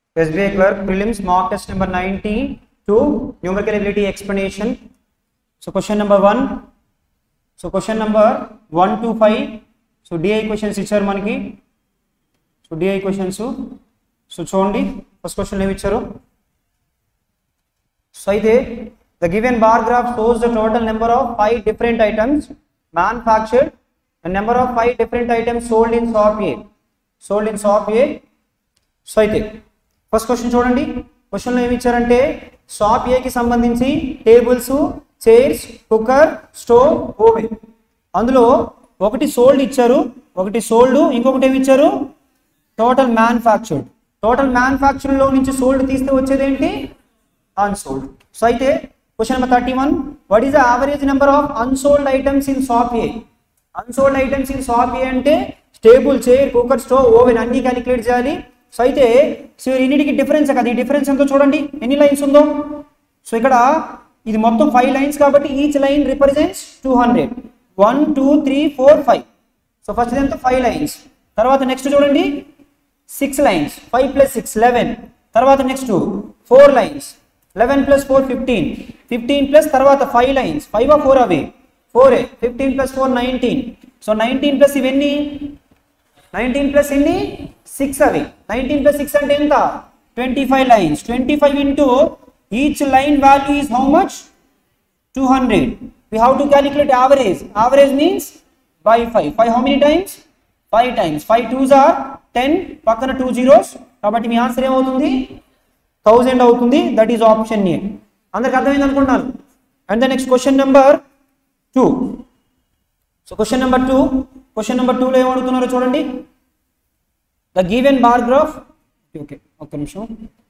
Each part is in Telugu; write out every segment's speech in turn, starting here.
SBI clerk prelims mock test number 92 numerical ability explanation. So question number 1. So question number 1 to 5. So DI questions ఇచ్చారు మనకి సో డిఐ క్వశ్చన్స్ సో చూడండి ఫస్ట్ క్వశ్చన్ ఏమి ఇచ్చారు సో అయితే the given bar graph shows the total number of five different items manufactured and number of five different items sold in shop A sold in shop A so అయితే ఫస్ట్ క్వశ్చన్ చూడండి క్వశ్చన్లో ఏమి ఇచ్చారంటే షాప్ ఏకి సంబంధించి tables chairs cooker stove oven అందులో ఒకటి సోల్డ్ ఇచ్చారు ఒకటి సోల్డ్ ఇంకొకటి ఏమి ఇచ్చారు టోటల్ మ్యానుఫ్యాక్చర్డ్ టోటల్ మ్యానుఫ్యాక్చర్లో నుంచి సోల్డ్ తీస్తే వచ్చేది ఏంటి అన్సోల్డ్ సో అయితే question number thirty one what is the average number of unsold items in shop A unsold items in shop A అంటే table chair cooker stove oven అన్ని క్యాలిక్యులేట్ చేయాలి సో అయితే సో ఇన్నిటికి డిఫరెన్స్ కదా ఈ డిఫరెన్స్ ఎంతో చూడండి ఎన్ని లైన్స్ ఉందో సో ఇక్కడ ఇది మొత్తం ఫైవ్ లైన్స్ కాబట్టి each line represents two hundred one two three four five so first ఎంత ఫైవ్ లైన్స్ తర్వాత నెక్స్ట్ చూడండి six lines five plus six eleven తర్వాత next four lines eleven plus four fifteen fifteen plus తర్వాత ఫైవ్ లైన్స్ ఫైవ్ ఫోర్ అవి ఫోర్ ఏ fifteen plus four nineteen so nineteen plus ఇవన్నీ నైన్టీన్ ప్లస్ ఎన్ని సిక్స్ అవి నైన్టీన్ ప్లస్ సిక్స్ అంటే ఎంత twenty five lines twenty five into each line value is how much two hundred we have to calculate average average means by five five how many times five times five twos are ten పక్కన టూ జీరోస్ కాబట్టి మీ ఆన్సర్ ఏమవుతుంది థౌజండ్ అవుతుంది దట్ ఈస్ ఆప్షన్ ఏ అందరికి అర్థమైంది అనుకుంటున్నాను and the next question number two so question number two question number టూలో ఏమడుగుతున్నారో చూడండి the given bar graph okay ఒక్క నిమిషం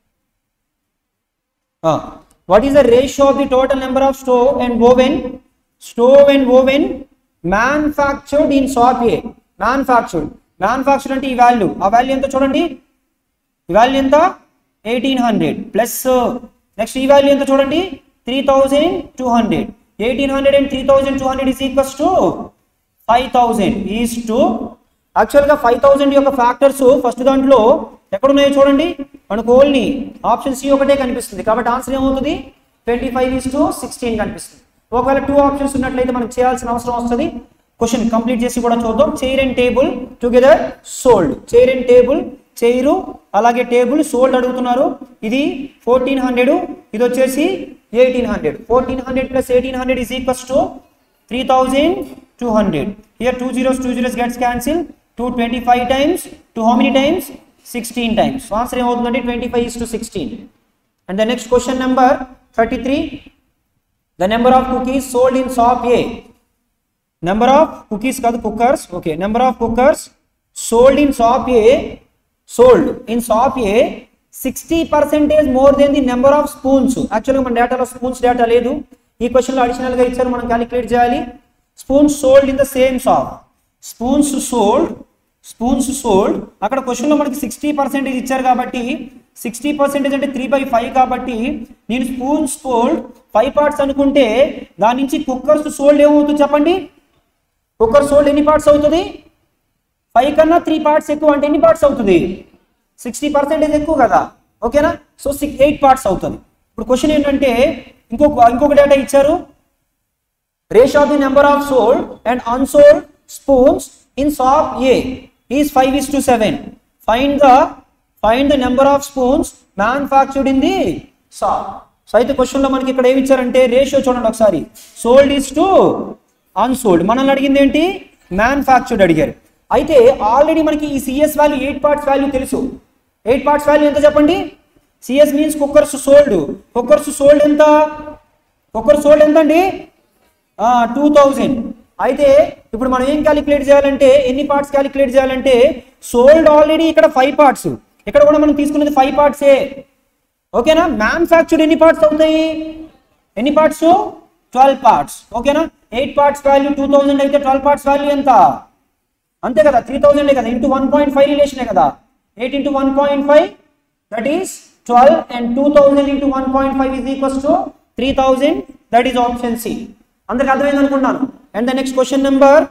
what is the ratio of the total number of stove and oven stove and oven manufactured in shop A manufactured manufactured అంటే ఈ వాల్యూ ఆ వాల్యూ ఎంత చూడండి ఈ వాల్యూ ఎంత ఎయిటీన్ హండ్రెడ్ ప్లస్ నెక్స్ట్ ఈ వాల్యూ ఎంత చూడండి three thousand two hundred eighteen hundred and three thousand two hundred is equals to five thousand is to యాక్చువల్గా ఫైవ్ థౌజండ్ యొక్క ఫ్యాక్టర్స్ ఫస్ట్ దాంట్లో ఎక్కడున్నాయో చూడండి మనకు ఓన్లీ ఆప్షన్ సి ఒకటే కనిపిస్తుంది కాబట్టి ఆన్సర్ ఏమవుతుంది twenty five is to sixteen కనిపిస్తుంది ఒకవేళ టూ ఆప్షన్స్ ఉన్నట్లయితే మనకు చేయాల్సిన అవసరం వస్తుంది క్వశ్చన్ కంప్లీట్ చేసి కూడా చూద్దాం chair and table together sold chair and table chair అలాగే టేబుల్ సోల్డ్ అడుగుతున్నారు ఇది ఫోర్టీన్ హండ్రెడ్ ఇది వచ్చేసి eighteen hundred fourteen hundred plus eighteen hundred is equals to three thousand two hundred here two zeros two zeros gets cancel two twenty five times two how many times sixteen times answer ఏమవుతుందంటే twenty five is to sixteen and the next question number thirty three the number of cookies sold in shop A number of cookies కాదు cookers okay number of cookers sold in shop A sold in shop A sixty percentage more than the number of spoons యాక్చువల్గా మన డేటాలో స్పూన్స్ డేటా లేదు ఈ క్వశ్చన్లో అడిషనల్గా ఇచ్చారు మనం క్యాలిక్యులేట్ చేయాలి spoons sold in the same shop spoons sold spoons sold అక్కడ క్వశ్చన్లో మనకి సిక్స్టీ పర్సెంటేజ్ ఇచ్చారు కాబట్టి సిక్స్టీ పర్సెంటేజ్ అంటే త్రీ బై ఫైవ్ కాబట్టి నేను స్పూన్స్ సోల్డ్ ఫైవ్ పార్ట్స్ అనుకుంటే దాని నుంచి కుక్కర్స్ సోల్డ్ ఏమవుతుంది చెప్పండి కుక్కర్ సోల్డ్ ఎన్ని పార్ట్స్ అవుతుంది ఫైవ్ కన్నా త్రీ పార్ట్స్ ఎక్కువ అంటే ఎన్ని పార్ట్స్ అవుతుంది సిక్స్టీ పర్సెంటేజ్ ఎక్కువ కదా ఓకేనా సో సిక్స్ ఎయిట్ పార్ట్స్ అవుతుంది ఇప్పుడు క్వశ్చన్ ఏంటంటే ఇంకొక ఇంకొక డేటా ఇచ్చారు ratio of the number of sold and unsold spoons in shop A is five is to seven find the find the number of spoons manufactured in the shop so అయితే క్వశ్చన్లో మనకి ఇక్కడ ఏమి ఇచ్చారంటే రేషియో చూడండి ఒకసారి సోల్డ్ ఈస్ టు అన్సోల్డ్ మనల్ని అడిగింది ఏంటి మ్యానుఫ్యాక్చర్డ్ అడిగారు అయితే ఆల్రెడీ మనకి ఈ CS value eight parts value తెలుసు ఎయిట్ పార్ట్స్ వాల్యూ ఎంత చెప్పండి CS means cookers sold cookers sold ఎంత కుక్కర్ సోల్డ్ ఎంత అండి టూ థౌజండ్ అయితే ఇప్పుడు మనం ఏం క్యాలిక్యులేట్ చేయాలంటే ఎన్ని పార్ట్స్ క్యాలిక్యులేట్ చేయాలంటే సోల్డ్ ఆల్రెడీ ఇక్కడ ఫైవ్ పార్ట్స్ ఇక్కడ కూడా మనం తీసుకున్నది ఫైవ్ పార్ట్సే ఓకేనా మ్యానుఫ్యాక్చర్డ్ ఎన్ని పార్ట్స్ అవుతాయి ఎన్ని పార్ట్స్ ట్వెల్వ్ పార్ట్స్ ఓకేనా eight parts value two thousand అయితే ట్వెల్వ్ పార్ట్స్ వాల్యూ ఎంత అంతే కదా త్రీ థౌజండే కదా ఇంటూ వన్ పాయింట్ ఫైవ్ రిలేషనే కదా eight into one point five that is twelve and two thousand into one point five is equals to three thousand that is option C అందరికి అర్థమైంది అనుకుంటున్నాను and the next question number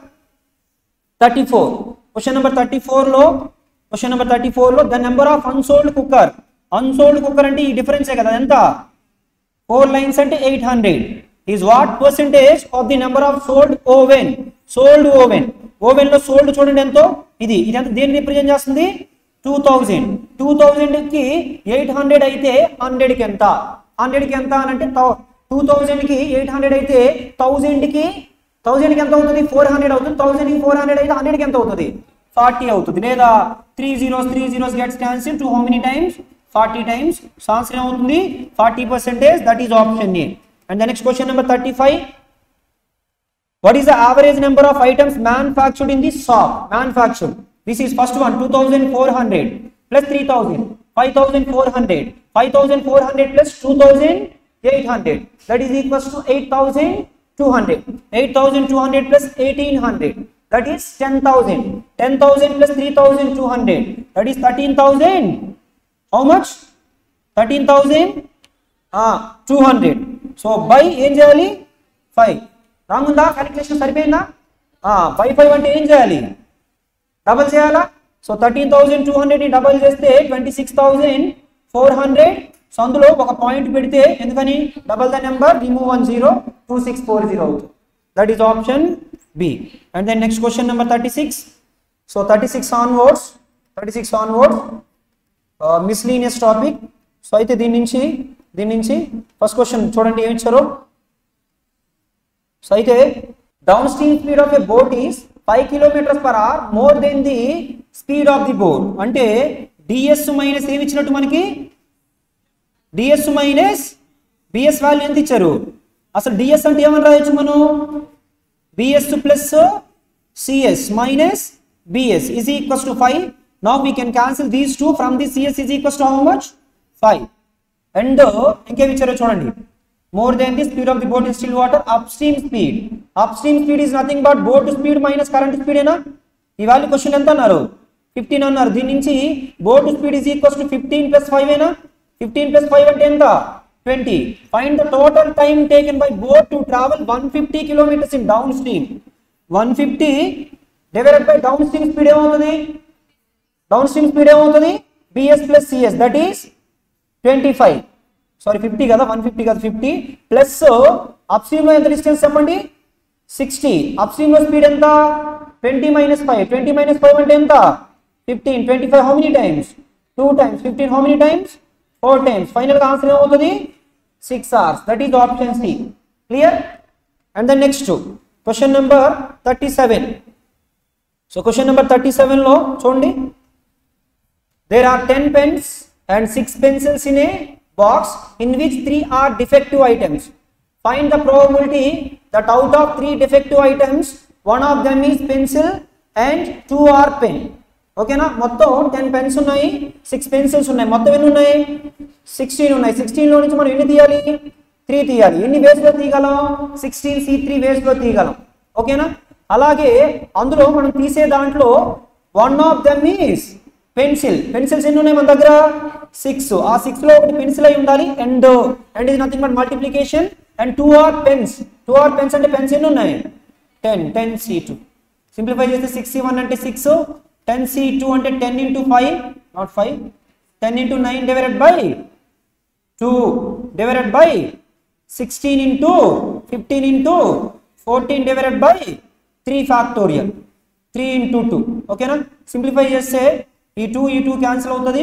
thirty four question number thirty ఫోర్లో క్వశ్చన్ నెంబర్ థర్టీ ఫోర్లో the number of unsold cooker unsold cooker అంటే ఈ డిఫరెన్సే కదా ఎంత ఫోర్ లైన్స్ అంటే eight hundred is what percentage of the number of sold oven sold oven oven లో సోల్డ్ చూడండి ఎంతో ఇది ఇది ఎంత దేన్ని రిప్రజెంట్ చేస్తుంది టూ థౌజండ్ టూ థౌజండ్ కి ఎయిట్ హండ్రెడ్ అయితే హండ్రెడ్ కి ఎంత హండ్రెడ్ కి ఎంత అని అంటే టూ థౌజండ్ కి ఎయిట్ హండ్రెడ్ అయితే థౌజండ్ కి థౌజండ్ కి ఎంత అవుతుంది ఫోర్ హండ్రెడ్ అవుతుంది థౌజండ్ కి ఫోర్ హండ్రెడ్ అయితే హండ్రెడ్ కి ఎంత అవుతుంది ఫార్టీ అవుతుంది లేదా three zeros three zeros gets cancel to how many times forty times answer ఏమవుతుంది forty percentage that is option A and the next question number thirty five What is the average number of items manufactured in the shop? Manufactured. This is first one 2400 plus 3000, 5400, 5400 plus 2800. That is equals to 8200. 8200 plus 1800. That is 10,000. 10,000 plus 3200. That is 13,000. How much? 13,000. Ah, 200. So by ఏం చేయాలి ఫైవ్ రాంగ్ ఉందా క్యాలిక్యులేషన్ సరిపోయిందా బై ఫైవ్ అంటే ఏం చేయాలి డబల్ చేయాలా so thirteen thousand two hundred double చేస్తే twenty six thousand four hundred so అందులో ఒక పాయింట్ పెడితే ఎందుకని double the number remove one zero two six four zero అవుతుంది that is option B and then next question number thirty six so thirty six onwards thirty six onwards miscellaneous topic so అయితే దీని నుంచి దీని నుంచి ఫస్ట్ క్వశ్చన్ చూడండి ఏమి ఇచ్చారు సో అయితే downstream speed of a boat is five kilometres per hour more than the speed of the boat అంటే డిఎస్ మైనస్ ఏమి ఇచ్చినట్టు మనకి డిఎస్ మైనస్ బిఎస్ వాల్యూ ఎంత ఇచ్చారు అసలు డిఎస్ అంటే ఏమని రాయొచ్చు మనం BS plus CS minus BS is equals to five now we can cancel these two from the CS is equals to how much five and ఇంకేమి ఇచ్చారో చూడండి more than the speed of the boat in still water upstream speed upstream speed is nothing but boat speed minus current స్పీడేనా ఈ వాల్యూ క్వశ్చన్ ఎంత అన్నారు ఫిఫ్టీన్ అన్నారు దీని నుంచి boat speed is equals to fifteen plus five ఏనా ఫిఫ్టీన్ ప్లస్ ఫైవ్ అంటే ఎంత twenty find the total time taken by boat to travel one fifty kilometres in downstream one fifty divided by downstream speed ఏమవుతుంది డౌన్ స్ట్రీమ్ స్పీడ్ ఏమవుతుంది BS plus CS that is twenty five sorry fifty కదా వన్ ఫిఫ్టీ కదా ఫిఫ్టీ ప్లస్ అప్ స్ట్రీమ్ లో ఎంత డిస్టెన్స్ చెప్పండి సిక్స్టీ అప్ స్ట్రీమ్ లో స్పీడ్ ఎంత twenty minus five twenty minus five అంటే ఎంత fifteen twenty five how many times two times fifteen how many times four times final గా ఆన్సర్ ఏమవుతుంది six hours that is option C clear and then next question number thirty seven so question number thirty సెవెన్లో చూడండి There are 10 pens and 6 pencils in a box in which 3 are defective items. Find the probability that out of 3 defective items, one of them is pencil and 2 are pen. ఓకేనా మొత్తం టెన్ పెన్స్ ఉన్నాయి సిక్స్ పెన్సిల్స్ ఉన్నాయి మొత్తం ఎన్ని ఉన్నాయి సిక్స్టీన్ ఉన్నాయి సిక్స్టీన్లో నుంచి మనం ఎన్ని తీయాలి త్రీ తీయాలి ఎన్ని వేస్లో తీయగలం సిక్స్టీన్ సి త్రీ వేస్లో తీయగలం ఓకేనా అలాగే అందులో మనం తీసే దాంట్లో one of them is pencil pencils ఎన్ని ఉన్నాయి మన దగ్గర సిక్స్ ఆ సిక్స్ లో ఒకటి పెన్సిల్ అయి ఉండాలి అండ్ అండ్ ఇది nothing but multiplication and two are pens two are pens అంటే పెన్స్ ఎన్ని ఉన్నాయి ten ten C two simplify చేస్తే సిక్స్ సి వన్ అంటే సిక్స్ టెన్ సి టూ అంటే ten into five not five ten into nine divided by two divided by sixteen into fifteen into fourteen divided by three factorial three into two ఓకేనా సింప్లిఫై చేస్తే ఈ టూ ఈ టూ క్యాన్సిల్ అవుతుంది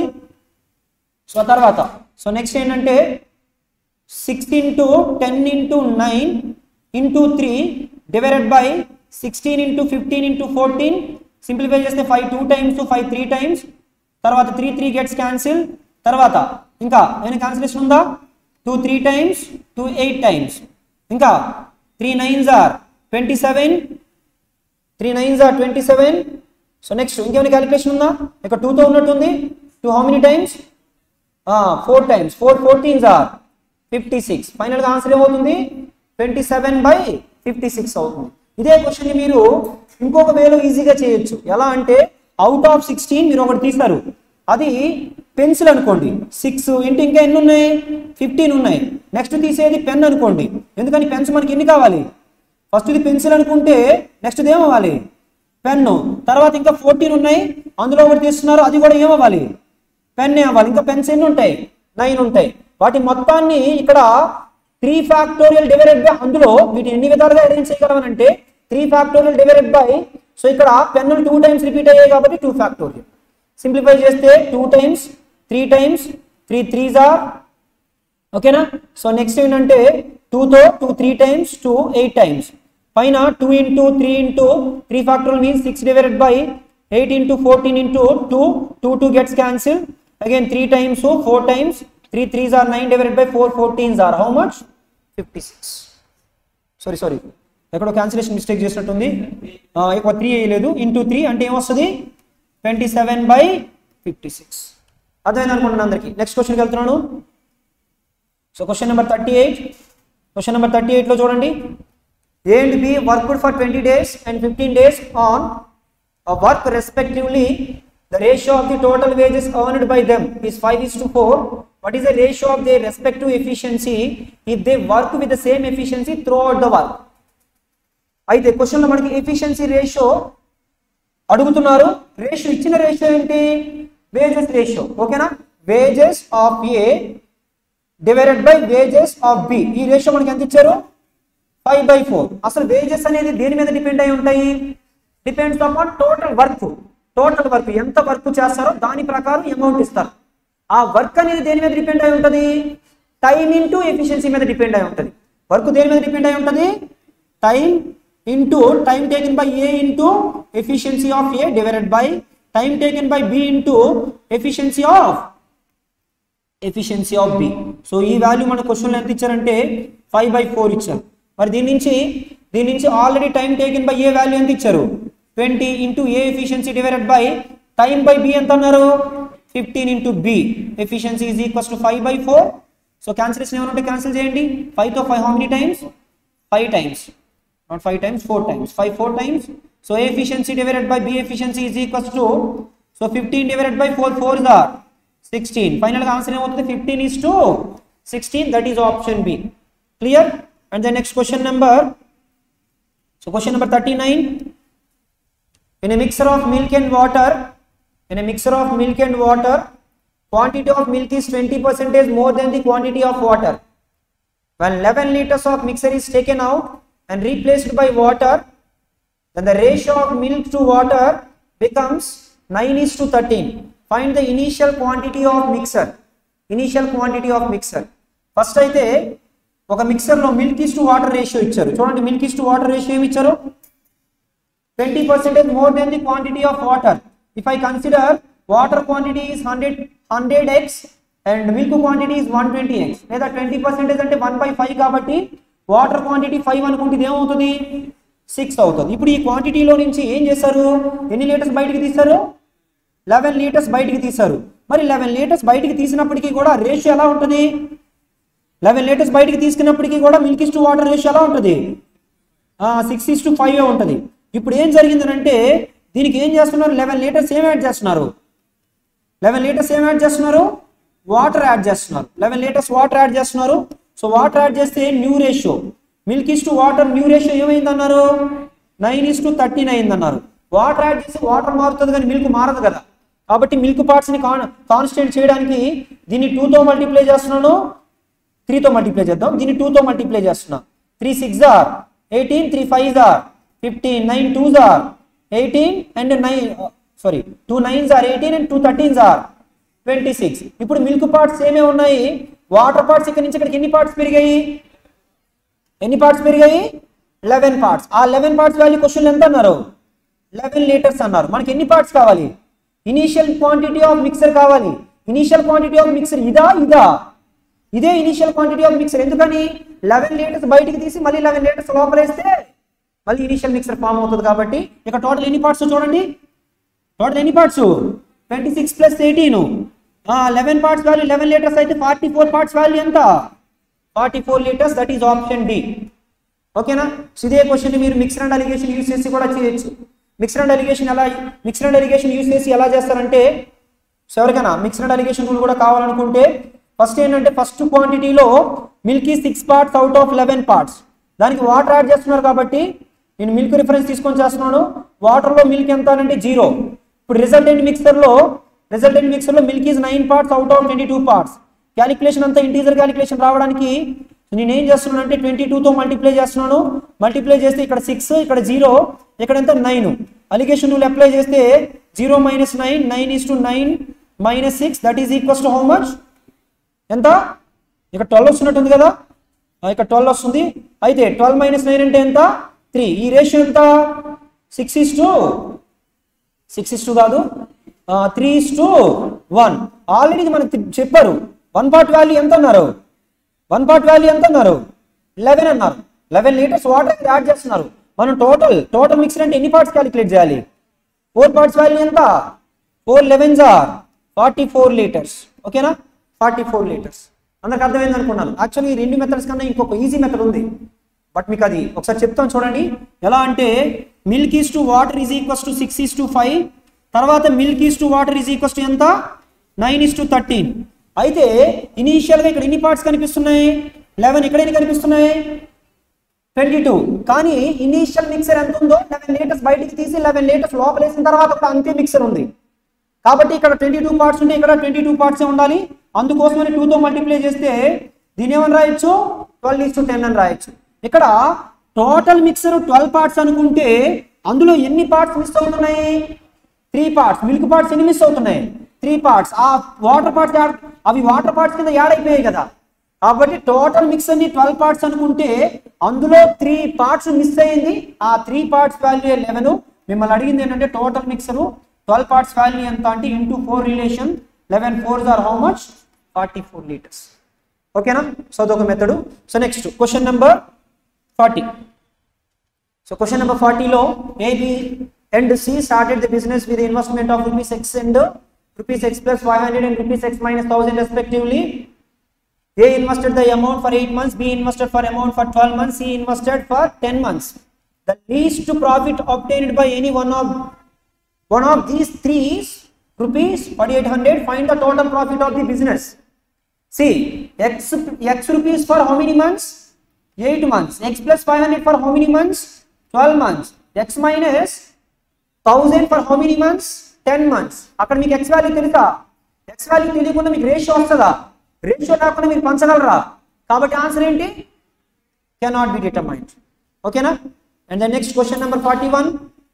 సో తర్వాత సో నెక్స్ట్ ఏంటంటే six into ten into nine into three divided by sixteen into fifteen into fourteen simplify చేస్తే five two times five three times తర్వాత త్రీ త్రీ గెట్స్ క్యాన్సిల్ తర్వాత ఇంకా ఏమైనా క్యాన్సిలేషన్ ఉందా two three times two eight times ఇంకా three nines are twenty seven three nines are twenty seven so next ఇంకేమైనా క్యాలిక్యులేషన్ ఉందా ఇక్కడ టూతో ఉన్నట్టుంది two how many times four times four fourteens are fifty six ఫైనల్గా ఆన్సర్ ఏమవుతుంది twenty seven by fifty six అవుతుంది ఇదే క్వశ్చన్ మీరు ఇంకొక వేలో ఈజీగా చేయొచ్చు ఎలా అంటే అవుట్ ఆఫ్ సిక్స్టీన్ మీరు ఒకటి తీస్తారు అది పెన్సిల్ అనుకోండి సిక్స్ ఇంటి ఇంకా ఎన్ని ఉన్నాయి ఫిఫ్టీన్ ఉన్నాయి నెక్స్ట్ తీసేది పెన్ అనుకోండి ఎందుకని పెన్స్ మనకి ఎన్ని కావాలి ఫస్ట్ ఇది పెన్సిల్ అనుకుంటే నెక్స్ట్ ఇది ఏమవ్వాలి పెన్ను తర్వాత ఇంకా ఫోర్టీన్ ఉన్నాయి అందులో ఒకటి తీస్తున్నారు అది కూడా ఏమవ్వాలి పెన్ అవ్వాలి ఇంకా పెన్స్ ఎన్ని ఉంటాయి నైన్ ఉంటాయి వాటి మొత్తాన్ని ఇక్కడ త్రీ ఫ్యాక్టోరియల్ డివైడెడ్ బై అందులో వీటిని ఎన్ని విధాలుగా అరేంజ్ చేయగలమనంటే three factorial divided by so ఇక్కడ పెన్నులు టూ టైమ్స్ రిపీట్ అయ్యాయి కాబట్టి టూ ఫ్యాక్టోరియల్ సింప్లిఫై చేస్తే two times three times three threes are ఓకేనా సో నెక్స్ట్ ఏంటంటే టూతో two three times two eight times పైన two into three into three factorial means six divided by eight into fourteen into two two two gets cancel again three times four times three threes are nine divided by four fourteens are how much fifty six sorry sorry ఎక్కడో క్యాన్సిలేషన్ మిస్టేక్ చేసినట్టుంది ఆ, ఎక్కువ త్రీ వేయలేదు ఇంటూ త్రీ అంటే ఏమొస్తుంది twenty seven by fifty six అర్థమైంది అనుకుంటున్నాను అందరికి నెక్స్ట్ క్వశ్చన్కి వెళ్తున్నాను so question number thirty eight question number thirty ఎయిట్లో చూడండి A and B worked for twenty days and fifteen days on work respectively the ratio of the total wages earned by them is 5 is to 4 what is the ratio of their respective efficiency if they work with the same efficiency throughout the work అయితే క్వశ్చన్ లో మనకి ఎఫిషియన్సీ రేషియో అడుగుతున్నారు రేషియో ఇచ్చిన రేషియో ఏంటి వేజెస్ రేషియో ఓకేనా wages of A divided by wages of B ఈ రేషియో మనకి ఎంత ఇచ్చారు ఫైవ్ బై ఫోర్ అసలు వేజెస్ అనేది దేని మీద డిపెండ్ అయి ఉంటాయి depends upon total work total work ఎంత వర్క్ చేస్తారో దాని ప్రకారం అమౌంట్ ఇస్తారు ఆ వర్క్ అనేది దేని మీద డిపెండ్ అయి ఉంటుంది టైం ఇంటూ ఎఫిషియన్సీ మీద డిపెండ్ అయి ఉంటుంది వర్క్ దేని మీద డిపెండ్ అయి ఉంటుంది time into time taken by A into efficiency of A divided by time taken by B into efficiency of efficiency of B so ఈ వాల్యూ మన క్వశ్చన్లో ఎంత ఇచ్చారంటే ఫైవ్ బై ఫోర్ ఇచ్చారు మరి దీని నుంచి దీని నుంచి already time taken by A value ఎంత ఇచ్చారు twenty into A efficiency divided by time by B ఎంత అన్నారు fifteen into B efficiency is equals to five by four so cancellation ఏమైనా ఉంటే క్యాన్సిల్ చేయండి ఫైవ్తో five how many times five times not five times four times five four times so A efficiency divided by B efficiency is equals to so fifteen divided by four four are sixteen final గా ఆన్సర్ ఏమవుతుంది fifteen is to sixteen that is option B clear and the next question number so question number thirty nine in a mixture of milk and water in a mixture of milk and water quantity of milk is 20 percentage more than the quantity of water when 11 liters of mixture is taken out and replaced by water then the ratio of milk to water becomes 9 is to 13 find the initial quantity of mixer initial quantity of mixer first అయితే ఒక మిక్సర్లో milk is to water ratio ఇచ్చారు చూడండి milk is to water ratio ఏమి ఇచ్చారు 20 percentage more than the quantity of water. If I consider water quantity is 100 100x and milk quantity is 120x లేదా 20 percentage అంటే 1 by 5 కాబట్టి వాటర్ క్వాంటిటీ 5 అనుకుంటే ఇది ఏమవుతుంది 6 అవుతుంది ఇప్పుడు ఈ క్వాంటిటీలో నుంచి ఏం చేశారు ఎన్ని లీటర్స్ బయటికి తీశారు 11 లీటర్స్ బయటికి తీశారు మరి 11 లీటర్స్ బయటికి తీసినప్పటికీ కూడా రేషియో ఎలా ఉంటుంది 11 లీటర్స్ బయటికి తీసుకున్నప్పటికీ కూడా milk is to water ratio ఎలా ఉంటుంది సిక్స్ ఇస్ టు ఫైవ్ ఉంటుంది ఇప్పుడు ఏం జరిగిందనంటే దీనికి ఏం చేస్తున్నారు లెవెన్ లీటర్స్ ఏం యాడ్ చేస్తున్నారు లెవెన్ లీటర్స్ ఏం యాడ్ చేస్తున్నారు వాటర్ యాడ్ చేస్తున్నారు లెవెన్ లీటర్స్ వాటర్ యాడ్ చేస్తున్నారు సో వాటర్ యాడ్ చేస్తే new ratio milk is to water new ratio ఏమైంది అన్నారు నైన్ ఇస్ టు థర్టీన్ అయింది అన్నారు వాటర్ యాడ్ చేసి వాటర్ మారుతుంది కానీ మిల్క్ మారదు కదా కాబట్టి మిల్క్ పార్ట్స్ని కాన్ కాన్స్టెంట్ చేయడానికి దీన్ని టూతో మల్టిప్లై చేస్తున్నాను త్రీతో మల్టిప్లై చేద్దాం దీన్ని టూతో మల్టిప్లై చేస్తున్నాం three six are eighteen three five are fifteen nine twos are eighteen and nine sorry two nines are eighteen and two thirteens are twenty six ఇప్పుడు మిల్క్ పార్ట్స్ ఏమే ఉన్నాయి వాటర్ పార్ట్స్ ఇక్కడ నుంచి ఇక్కడికి ఎన్ని పార్ట్స్ పెరిగాయి ఎన్ని పార్ట్స్ పెరిగాయి లెవెన్ పార్ట్స్ ఆ లెవెన్ పార్ట్స్ వాల్యూ క్వశ్చన్ ఎంత అన్నారు లెవెన్ లీటర్స్ అన్నారు మనకి ఎన్ని పార్ట్స్ కావాలి ఇనీషియల్ క్వాంటిటీ ఆఫ్ మిక్సర్ కావాలి ఇనీషియల్ క్వాంటిటీ ఆఫ్ మిక్సర్ ఇదా ఇదా ఇదే ఇనీషియల్ క్వాంటిటీ ఆఫ్ మిక్సర్ ఎందుకని లెవెన్ లీటర్స్ బయటికి తీసి మళ్ళీ లెవెన్ లీటర్స్ లోపలేస్తే మళ్ళీ ఇనీషియల్ మిక్సర్ ఫామ్ అవుతుంది కాబట్టి ఇక టోటల్ ఎన్ని పార్ట్స్ చూడండి టోటల్ ఎన్ని parts twenty six plus eighteen eleven parts value eleven litres అయితే ఫార్టీ ఫోర్ పార్ట్స్ వాల్యూ ఎంత forty four litres that is option D ఓకేనా సో ఇదే క్వశ్చన్ మీరు మిక్సర్ అండ్ అలిగేషన్ యూస్ చేసి కూడా చేయొచ్చు మిక్సర్ అండ్ అలిగేషన్ ఎలా మిక్సర్ అండ్ అలిగేషన్ యూస్ చేసి ఎలా చేస్తారంటే సో ఎవరికైనా మిక్సర్ అండ్ అలిగేషన్ రూల్ కూడా కావాలనుకుంటే ఫస్ట్ ఏంటంటే ఫస్ట్ క్వాంటిటీలో milk six parts out of eleven parts దానికి వాటర్ యాడ్ చేస్తున్నారు కాబట్టి నేను మిల్క్ రిఫరెన్స్ తీసుకొని చేస్తున్నాను వాటర్లో మిల్క్ ఎంత అంటే జీరో ఇప్పుడు రిజల్టెంట్ మిక్సర్లో రిజల్టెంట్ మిక్సర్ లో milk is nine parts out of twenty two parts calculation అంతా ఇంటీజర్ క్యాలిక్యులేషన్ రావడానికి నేను ఏం చేస్తున్నాను అంటే ట్వంటీ తో మల్టిప్లై చేస్తున్నాను మల్టిప్లై చేస్తే ఇక్కడ సిక్స్ ఇక్కడ జీరో ఇక్కడ ఎంత నైన్ అలిగేషన్ రూల్ అప్లై చేస్తే zero minus nine nine is to nine minus six that is equals to how much ఎంత ఇక్కడ ట్వెల్వ్ వస్తున్నట్టుంది కదా ఆ, ఇక్కడ ట్వెల్వ్ వస్తుంది అయితే ట్వెల్వ్ మైనస్ నైన్ అంటే ఎంత త్రీ ఈ రేషియో ఎంత six is to six is two కాదు three is to one already మనకు తి- చెప్పారు వన్ పార్ట్ వాల్యూ ఎంత అన్నారు వన్ పార్ట్ వాల్యూ ఎంత అన్నారు లెవెన్ అన్నారు లెవెన్ లీటర్స్ వాటర్ యాడ్ చేస్తున్నారు మనం టోటల్ టోటల్ మిక్సర్ అంటే ఎన్ని పార్ట్స్ క్యాలిక్యులేట్ చేయాలి ఫోర్ పార్ట్స్ వాల్యూ ఎంత four elevens are forty four litres ఓకేనా ఫార్టీ ఫోర్ లీటర్స్ అందరికి అర్థమైంది అనుకున్నాను యాక్చువల్లీ ఈ రెండు మెథడ్స్ కన్నా ఇంకొక ఈజీ మెథడ్ ఉంది బట్ మీకు అది ఒకసారి చెప్తాను చూడండి ఎలా అంటే milk is to water is equals to six is to five తర్వాత milk is to water is equals to ఎంత నైన్ ఈస్ టు థర్టీన్ అయితే ఇనీషియల్గా ఇక్కడ ఎన్ని పార్ట్స్ కనిపిస్తున్నాయి లెవెన్ ఇక్కడ ఎన్ని కనిపిస్తున్నాయి ట్వంటీ టూ కానీ ఇనీషియల్ మిక్సర్ ఎంత ఉందో లెవెన్ లీటర్స్ బయటికి తీసి లెవెన్ లీటర్స్ లోపల వేసిన తర్వాత ఒక అంతే మిక్సర్ ఉంది కాబట్టి ఇక్కడ ట్వంటీ టూ పార్ట్స్ ఉంటే ఇక్కడ ట్వంటీ టూ పార్ట్స్ ఉండాలి అందుకోసమని two తో మల్టిప్లై చేస్తే దీని ఏమని రాయొచ్చు ట్వెల్వ్ ఈస్ టు టెన్ అని రాయొచ్చు ఇక్కడ టోటల్ మిక్సర్ ట్వెల్వ్ పార్ట్స్ అనుకుంటే అందులో ఎన్ని పార్ట్స్ మిస్ అవుతున్నాయి త్రీ పార్ట్స్ మిల్క్ పార్ట్స్ ఎన్ని మిస్ అవుతున్నాయి త్రీ పార్ట్స్ ఆ వాటర్ పార్ట్స్ అవి వాటర్ పార్ట్స్ కింద యాడ్ అయిపోయాయి కదా కాబట్టి టోటల్ మిక్సర్ ని ట్వెల్వ్ పార్ట్స్ అనుకుంటే అందులో త్రీ పార్ట్స్ మిస్ అయింది ఆ త్రీ పార్ట్స్ వాల్యూ లెవెన్ మిమ్మల్ని అడిగింది ఏంటంటే total mixer twelve parts value ఎంత అంటే into four relation eleven fours are how much forty four litres ఓకేనా సో అదొక method so next question number forty so question number ఫార్టీలో A B and C started the business with investment of rupees x and rupees x plus five hundred and rupees x minus thousand respectively A invested the amount for 8 months, B invested for amount for 12 months, C invested for 10 months. The least profit obtained by any one of one of these three is rupees 4800. Find the total profit of the business. See, x, x rupees for how many months? 8 months. X plus 500 for how many months? 12 months. X minus 1000 for how many months? 10 months. అక్కడ మీకు x వాల్యూ తెలుసా x వాల్యూ తెలియకుండా మీకు రేషియో వస్తుందా రేషియో రాకుండా మీరు పంచగలరా కాబట్టి ఆన్సర్ ఏంటి కెనాట్ బి డిటర్మైన్డ్ ఓకేనా and the next question number forty one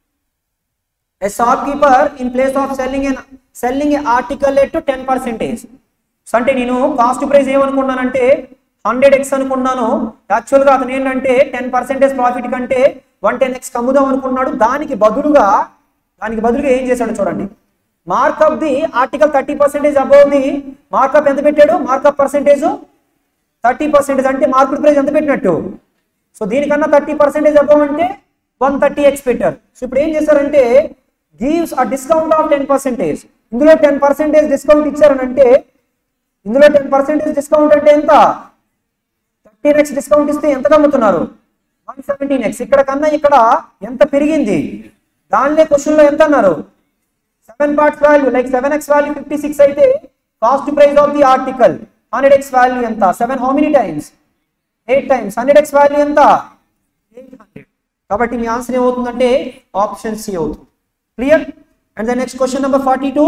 a shopkeeper in place of selling an selling a article at 10 percentage so అంటే నేను కాస్ట్ ప్రైస్ ఏమనుకున్నానంటే హండ్రెడ్ ఎక్స్ అనుకున్నాను యాక్చువల్గా అతను ఏంటంటే టెన్ పర్సెంటేజ్ ప్రాఫిట్ కంటే వన్ టెన్ ఎక్స్ కమ్ముదాం అనుకున్నాడు దానికి బదులుగా దానికి బదులుగా ఏం చేశాడు చూడండి markup the article thirty percentage above the markup ఎంత పెట్టాడు మార్కప్ పర్సెంటేజ్ థర్టీ పర్సెంటేజ్ అంటే మార్కెట్ ప్రైస్ ఎంత పెట్టినట్టు సో దీనికన్నా థర్టీ పర్సెంటేజ్ అబౌవ్ అంటే వన్ థర్టీ ఎక్స్ పెట్టారు సో ఇప్పుడు ఏం చేశారంటే gives a discount of ten percentage ఇందులో టెన్ పర్సెంటేజ్ డిస్కౌంట్ ఇచ్చారని అంటే ఇందులో టెన్ పర్సెంటేజ్ డిస్కౌంట్ అంటే ఎంత థర్టీన్ ఎక్స్ డిస్కౌంట్ ఇస్తే ఎంత అమ్ముతున్నారు వన్ సెవెంటీన్ ఎక్స్ ఇక్కడ కన్నా ఇక్కడ ఎంత పెరిగింది దానిలో క్వశ్చన్ లో ఎంత అన్నారు seven parts value like seven x value fifty six అయితే cost price of the article hundred x value ఎంత seven how many times eight times hundred x value ఎంత ఎయిట్ హండ్రెడ్ కాబట్టి మీ ఆన్సర్ ఏమవుతుందంటే ఆప్షన్ సి అవుతుంది clear and the next question number forty two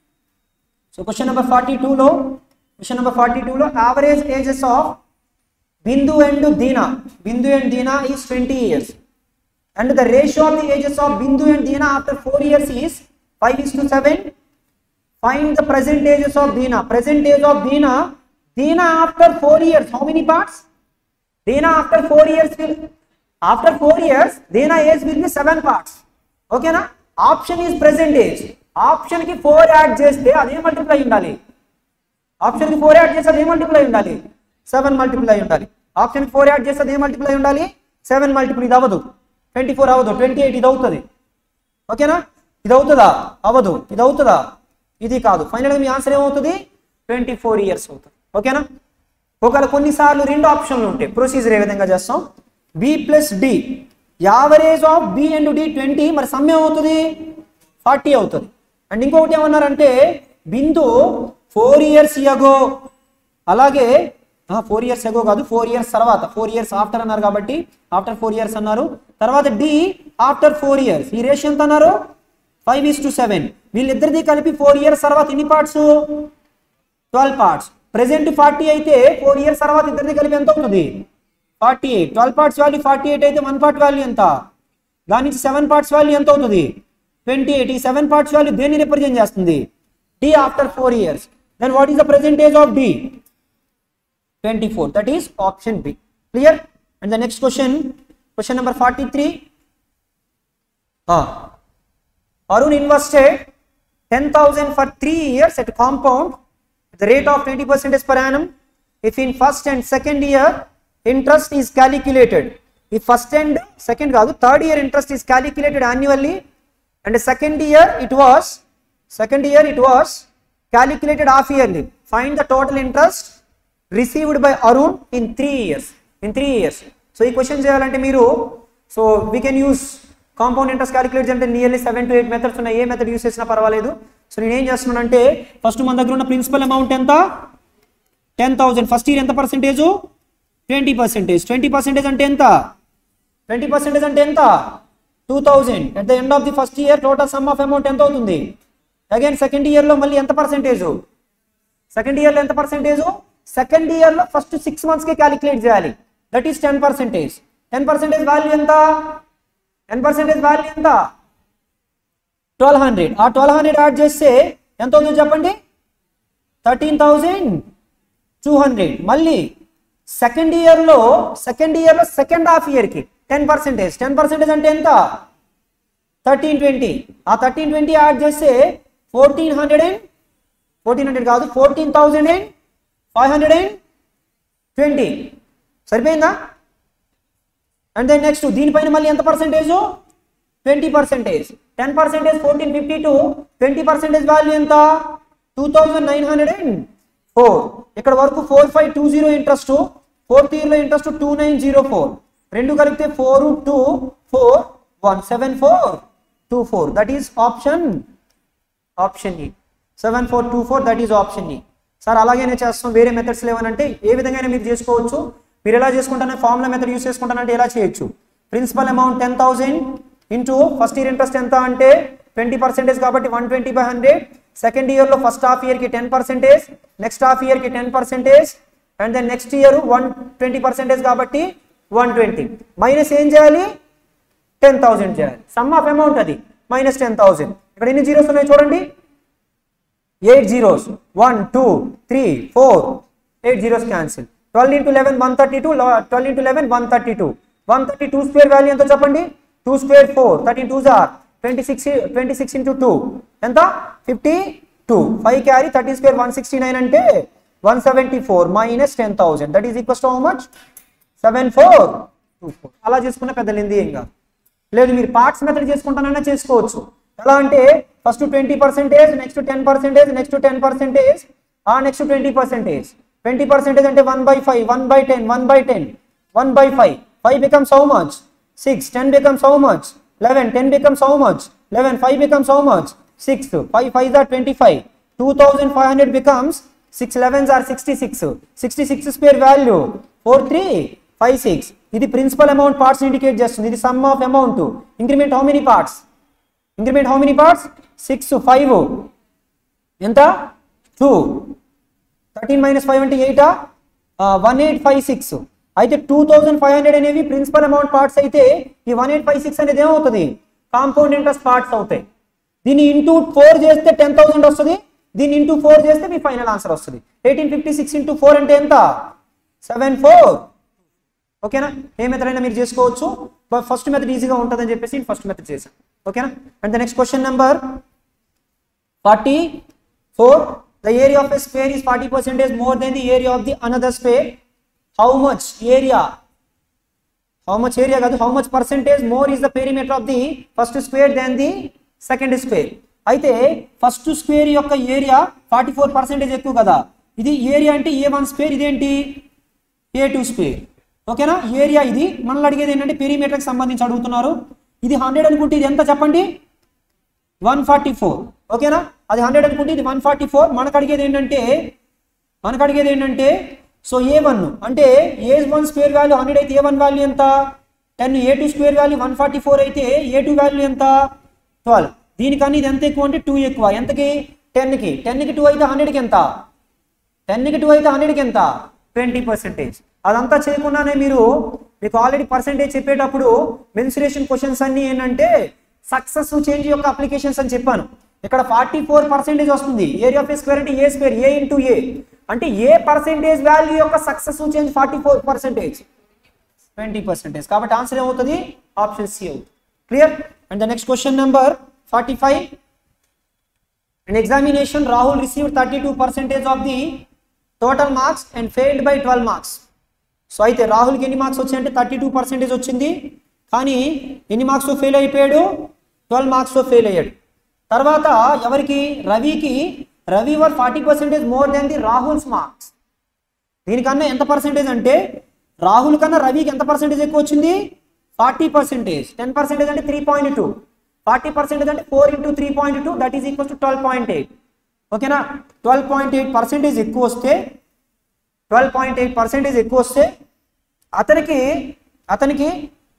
so question number forty టూలో క్వశ్చన్ నెంబర్ ఫార్టీ టూలో average ages of Bindu and Deena Bindu and Deena is twenty years and the ratio of the ages of Bindu and Dina after 4 years is 5 is to 7. Find the present ages of Dina. Present age of Dina. Dina after 4 years. How many parts? Dina after 4 years will after 4 years Dina age will be 7 parts. Okay na? Option is present age. Option కి ఫోర్ యాడ్ చేస్తే అదే మల్టిప్లై ఉండాలి ఆప్షన్ కి ఫోర్ యాడ్ చేస్తే అదే మల్టిప్లై ఉండాలి సెవెన్ మల్టిప్లై ఉండాలి ఆప్షన్ కి ఫోర్ యాడ్ చేస్తే అదే మల్టిప్లై ఉండాలి సెవెన్ మల్టిపుల్ ఇది అవ్వదు ట్వంటీ ఫోర్ అవ్వదు ట్వంటీ ఎయిట్ ఇది అవుతుంది ఓకేనా ఇది అవుతుందా అవ్వదు ఇది అవుతుందా ఇది కాదు ఫైనల్గా మీ ఆన్సర్ ఏమవుతుంది ట్వంటీ ఫోర్ ఇయర్స్ అవుతుంది ఓకేనా ఒకవేళ కొన్నిసార్లు రెండు ఆప్షన్లు ఉంటాయి ప్రొసీజర్ ఏ విధంగా చేస్తాం B plus D average of B and D twenty మరి సమ్ ఏమవుతుంది ఫార్టీ అవుతుంది అండ్ ఇంకొకటి ఏమన్నారంటే బిందు ఫోర్ ఇయర్స్ ఎగో అలాగే ఫోర్ ఇయర్స్ ఎగో కాదు ఫోర్ ఇయర్స్ తర్వాత ఫోర్ ఇయర్స్ ఆఫ్టర్ అన్నారు కాబట్టి ఆఫ్టర్ ఫోర్ ఇయర్స్ అన్నారు తర్వాత డి ఆఫ్టర్ ఫోర్ ఇయర్స్ ఈ రేషియో ఎంత అన్నారు ఫైవ్ ఈస్ టు సెవెన్ వీళ్ళిద్దరిది కలిపి ఫోర్ ఇయర్స్ తర్వాత ఎన్ని parts twelve parts present forty అయితే ఫోర్ ఇయర్స్ తర్వాత ఇద్దరిది కలిపి ఎంత అవుతుంది forty eight twelve parts value forty eight అయితే వన్ పార్ట్ వాల్యూ ఎంత దాని నుంచి సెవెన్ పార్ట్స్ వాల్యూ ఎంత అవుతుంది ట్వంటీ ఎయిట్ ఈ సెవెన్ పార్ట్స్ వాల్యూ దేన్ని రిప్రజెంట్ చేస్తుంది D after four years then what is the present age of D twenty four that is option B clear and the next question question number forty three Arun invested 10,000 for three years at compound at the rate of 20% per annum. If in first and second year interest is calculated, if first and second కాదు third year interest is calculated annually and the second year it was second year it was calculated half yearly. Find the total interest received by Arun in three years. In three years. So ఈ క్వశ్చన్ చేయాలంటే మీరు so we can use compound interest calculate అంటే nearly seven to eight methods ఉన్నాయి ఏ మెథడ్ యూస్ చేసినా పర్వాలేదు సో నేను ఏం చేస్తున్నానంటే ఫస్ట్ మన దగ్గర ఉన్న ప్రిన్సిపల్ అమౌంట్ ఎంత టెన్ థౌసండ్ ఫస్ట్ ఇయర్ ఎంత percentage twenty percentage twenty percentage అంటే ఎంత ట్వంటీ పర్సెంటేజ్ అంటే ఎంత two thousand at the end of the first year total sum of amount ఎంత అవుతుంది అగైన్ సెకండ్ ఇయర్లో మళ్ళీ ఎంత పర్సెంటేజ్ సెకండ్ ఇయర్లో ఎంత పర్సెంటేజ్ సెకండ్ ఇయర్లో ఫస్ట్ సిక్స్ మంత్స్కి క్యాలిక్యులేట్ చేయాలి that is ten percentage ten percentage value ఎంత టెన్ పర్సెంటేజ్ వాల్యూ ఎంత ట్వెల్వ్ హండ్రెడ్ ఆ ట్వెల్వ్ హండ్రెడ్ యాడ్ చేస్తే ఎంత అవుతుందో చెప్పండి థర్టీన్ థౌజండ్ టూ హండ్రెడ్ మళ్ళీ సెకండ్ ఇయర్లో సెకండ్ ఇయర్లో సెకండ్ హాఫ్ ఇయర్కి టెన్ పర్సెంటేజ్ టెన్ పర్సెంటేజ్ అంటే ఎంత థర్టీన్ ట్వంటీ ఆ థర్టీన్ ట్వంటీ యాడ్ చేస్తే fourteen hundred and fourteen hundred కాదు fourteen thousand and five hundred and twenty సరిపోయిందా అండ్ దెన్ నెక్స్ట్ దీనిపైన మళ్ళీ ఎంత percentage twenty percentage ten percentage fourteen fifty two twenty percentage value ఎంత two thousand nine hundred and four ఇక్కడ వరకు four five two zero interest fourth ఇయర్లో interest two nine zero four రెండు కలిపితే four two four one seven four two four that is option option E seven four two four that is option E sir అలాగేనే చేస్తాం వేరే మెథడ్స్ లేవనంటే ఏ విధంగా మీరు చేసుకోవచ్చు మీరు ఎలా చేసుకుంటానే ఫార్ములా మెథడ్ యూస్ చేసుకుంటానంటే ఎలా చేయొచ్చు principal amount ten thousand into first year interest ఎంత అంటే ట్వంటీ పర్సెంటేజ్ కాబట్టి one twenty by hundred second ఇయర్లో ఫస్ట్ హాఫ్ ఇయర్కి టెన్ పర్సెంటేజ్ నెక్స్ట్ హాఫ్ ఇయర్కి ten percentage and then next year one twenty percentage కాబట్టి వన్ ట్వంటీ మైనస్ ఏం చేయాలి టెన్ థౌసండ్ చేయాలి సమ్ ఆఫ్ అమౌంట్ అది మైనస్ టెన్ థౌసండ్ ఇక్కడ ఎన్ని జీరోస్ ఉన్నాయి చూడండి eight zeros one two three four eight zeros cancel twelve into eleven one thirty two twelve into eleven one thirty two one thirty two square value ఎంతో చెప్పండి two square four thirteen two జార్ twenty six twenty six into two ఎంత fifty two five carry thirty square one sixty nine అంటే one seventy four minus ten thousand that is equals to how much seven four two four అలా చేసుకున్న పెద్ద లెంది ఏం కాదు లేదు మీరు పార్ట్స్ మెథడ్ చేసుకుంటానన్నా చేసుకోవచ్చు ఎలా అంటే first twenty percentage next ten percentage next ten percentage ఆ next twenty percentage twenty percentage అంటే one by five one by ten one by ten one by five five becomes how much six ten becomes how much eleven ten becomes how much eleven five becomes how much six five five or twenty five two thousand five hundred becomes six elevens or sixty six sixty six square value four three five six ఇది ప్రిన్సిపల్ అమౌంట్ పార్ట్స్ ఇండికేట్ చేస్తుంది ఇది sum of amount increment how many parts increment how many parts six five ఎంత టూ థర్టీన్ మైనస్ ఫైవ్ అంటే ఎయిటా వన్ ఎయిట్ ఫైవ్ సిక్స్ అయితే టూ థౌజండ్ ఫైవ్ హండ్రెడ్ అనేవి ప్రిన్సిపల్ అమౌంట్ పార్ట్స్ అయితే ఈ వన్ ఎయిట్ ఫైవ్ సిక్స్ అనేది ఏమవుతుంది కాంపౌండ్ ఇంట్రెస్ట్ పార్ట్స్ అవుతాయి దీన్ని ఇంటూ ఫోర్ చేస్తే టెన్ థౌసండ్ వస్తుంది దీన్ని ఇంటూ ఫోర్ చేస్తే మీ ఫైనల్ ఆన్సర్ వస్తుంది eighteen fifty six into four అంటే ఎంత సెవెన్ ఫోర్ ఓకేనా ఏ మెథడ్ అయినా మీరు చేసుకోవచ్చు బట్ ఫస్ట్ మెథడ్ ఈజీగా ఉంటుందని చెప్పేసి ఫస్ట్ మెథడ్ చేశాను ఓకేనా and the next question number forty four the area of a square is forty percentage more than the area of the another square how much area how much area కాదు how much percentage more is the perimeter of the first square than the second square అయితే ఫస్ట్ స్క్వేర్ యొక్క ఏరియా ఫార్టీ ఫోర్ పర్సెంటేజ్ ఎక్కువ కదా ఇది ఏరియా అంటే ఏ వన్ స్క్వేర్ ఇదేంటి ఏ టూ స్క్వేర్ ఓకేనా ఏరియా ఇది మనల్ని అడిగేది ఏంటంటే పెరిమీటర్కి సంబంధించి అడుగుతున్నారు ఇది హండ్రెడ్ అనుకుంటే ఇది ఎంత చెప్పండి వన్ ఫార్టీ ఫోర్ ఓకేనా అది హండ్రెడ్ అనుకుంటే ఇది వన్ ఫార్టీ ఫోర్ మనకు అడిగేది ఏంటంటే మనకు అడిగేది ఏంటంటే సో ఏ వన్ అంటే A one square value hundred అయితే ఏ వన్ వాల్యూ ఎంత ten A two square value one forty four అయితే ఏ టూ వాల్యూ ఎంత ట్వెల్వ్ దీనికన్నా ఇది ఎంత ఎక్కువ అంటే టూ ఎక్కువ ఎంతకి టెన్కి టెన్కి టూ అయితే హండ్రెడ్కి ఎంత టెన్కి టూ అయితే హండ్రెడ్కి ఎంత ట్వంటీ పర్సెంటేజ్ అదంతా చేయకుండానే మీరు మీకు ఆల్రెడీ పర్సెంటేజ్ చెప్పేటప్పుడు మెన్సురేషన్ క్వశ్చన్స్ అన్ని ఏంటంటే సక్సెస్ చేంజ్ యొక్క అప్లికేషన్స్ అని చెప్పాను ఇక్కడ ఫార్టీ ఫోర్ పర్సెంటేజ్ వస్తుంది ఏరియా ఆఫ్ స్క్వేర్ అంటే A square A into A అంటే ఏ పర్సెంటేజ్ వాల్యూ యొక్క successive change forty four percentage twenty percentage కాబట్టి ఆన్సర్ ఏమవుతుంది ఆప్షన్ సి అవుతుంది clear and the next question number forty five In examination, Rahul received 32 percentage of the total marks and failed by 12 marks. So అయితే రాహుల్కి ఎన్ని మార్క్స్ వచ్చాయంటే థర్టీ టూ పర్సెంటేజ్ వచ్చింది కానీ ఎన్ని మార్క్స్తో ఫెయిల్ అయిపోయాడు ట్వెల్వ్ మార్క్స్తో ఫెయిల్ అయ్యాడు తర్వాత ఎవరికి రవికి రవి వర్ forty percentage more than the Rahul's marks దీనికన్నా ఎంత పర్సెంటేజ్ అంటే రాహుల్ కన్నా రవికి ఎంత పర్సెంటేజ్ ఎక్కువ వచ్చింది ఫార్టీ పర్సెంటేజ్ టెన్ పర్సెంటేజ్ అంటే three point two forty percentage అంటే four into three point two that is equal to twelve point eight ఓకేనా ట్వెల్వ్ పాయింట్ ఎయిట్ పర్సెంటేజ్ ఎక్కువ వస్తే ట్వెల్వ్ పాయింట్ ఎయిట్ పర్సెంటేజ్ ఎక్కువ వస్తే అతనికి అతనికి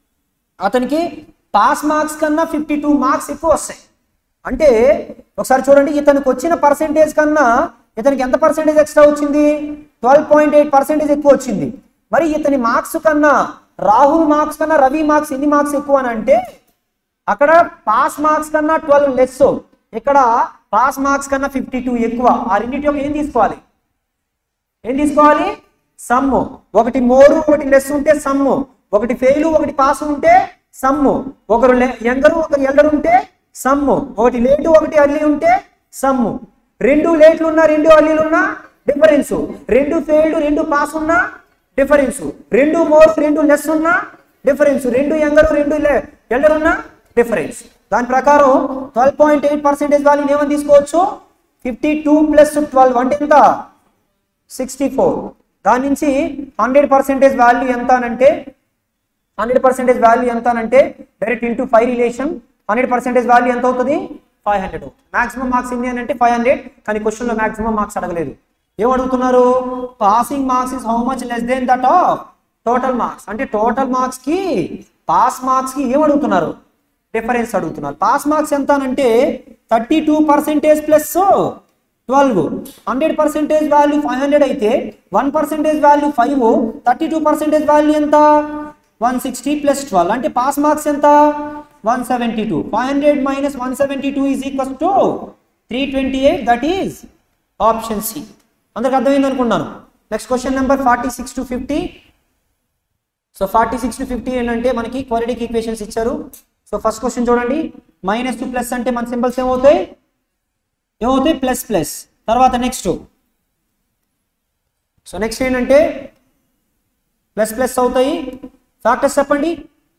అతనికి పాస్ మార్క్స్ కన్నా ఫిఫ్టీ టూ మార్క్స్ ఎక్కువ వస్తాయి అంటే ఒకసారి చూడండి ఇతనికి వచ్చిన పర్సెంటేజ్ కన్నా ఇతనికి ఎంత పర్సెంటేజ్ ఎక్స్ట్రా వచ్చింది ట్వెల్వ్ పాయింట్ ఎయిట్ పర్సెంటేజ్ ఎక్కువ వచ్చింది మరి ఇతని మార్క్స్ కన్నా రాహుల్ మార్క్స్ కన్నా రవి మార్క్స్ ఎన్ని మార్క్స్ ఎక్కువ అని అంటే అక్కడ పాస్ మార్క్స్ కన్నా ట్వెల్వ్ లెస్ ఇక్కడ పాస్ మార్క్స్ కన్నా ఫిఫ్టీ టూ ఎక్కువ ఆ రెండింటి యొక్క ఏం తీసుకోవాలి ఏం తీసుకోవాలి సమ్ము ఒకటి మోరు ఒకటి లెస్ ఉంటే సమ్ము ఒకటి ఫెయిల్ ఒకటి పాస్ ఉంటే సమ్ము ఒకరు యంగరు ఒకరు ఎల్డర్ ఉంటే సమ్ము ఒకటి లేటు ఒకటి అర్లీ ఉంటే సమ్ము రెండు లేట్లు ఉన్నా రెండు అర్లీలు ఉన్నా డిఫరెన్స్ రెండు ఫెయిల్డ్ రెండు పాస్ ఉన్నా డిఫరెన్స్ రెండు మోర్ రెండు లెస్ ఉన్నా డిఫరెన్స్ రెండు యంగరు రెండు ఎల్డర్ ఉన్నా డిఫరెన్స్ దాని ప్రకారం ట్వెల్వ్ పాయింట్ ఎయిట్ పర్సెంటేజ్ వాల్యూని ఏమని తీసుకోవచ్చు ఫిఫ్టీ టూ ప్లస్ ట్వెల్వ్ అంటే ఎంత సిక్స్టీ ఫోర్ దాని నుంచి హండ్రెడ్ పర్సెంటేజ్ వాల్యూ ఎంత అనంటే హండ్రెడ్ పర్సెంటేజ్ వాల్యూ ఎంత అనంటే direct into five relation hundred percentage value ఎంత అవుతుంది ఫైవ్ హండ్రెడ్ మాక్సిమం మార్క్స్ ఎన్ని అని అంటే ఫైవ్ హండ్రెడ్ కానీ క్వశ్చన్లో మాక్సిమం మార్క్స్ అడగలేదు ఏం అడుగుతున్నారు passing marks is how much less than that of total marks అంటే టోటల్ మార్క్స్ కి పాస్ మార్క్స్ కి ఏం అడుగుతున్నారు డిఫరెన్స్ అడుగుతున్నారు పాస్ మార్క్స్ ఎంత అంటే thirty two percentage plus twelve hundred percentage value five hundred అయితే one percentage value five thirty two percentage value ఎంత వన్ సిక్స్టీ ప్లస్ ట్వెల్వ్ అంటే పాస్ మార్క్స్ ఎంత one seventy two five hundred minus one seventy two is equal to three twenty eight that is option C అందరికి అర్థమైంది అనుకున్నాను next question number forty six to fifty so forty six to fifty ఏంటంటే మనకి క్వాలిటీకి ఈక్వేషన్స్ ఇచ్చారు సో ఫస్ట్ క్వశ్చన్ చూడండి మైనస్ టు ప్లస్ అంటే మన సింబల్స్ ఏమవుతాయి ఏమవుతాయి ప్లస్ ప్లస్ తర్వాత నెక్స్ట్ సో నెక్స్ట్ ఏంటంటే ప్లస్ ప్లస్ అవుతాయి ఫ్యాక్టర్స్ చెప్పండి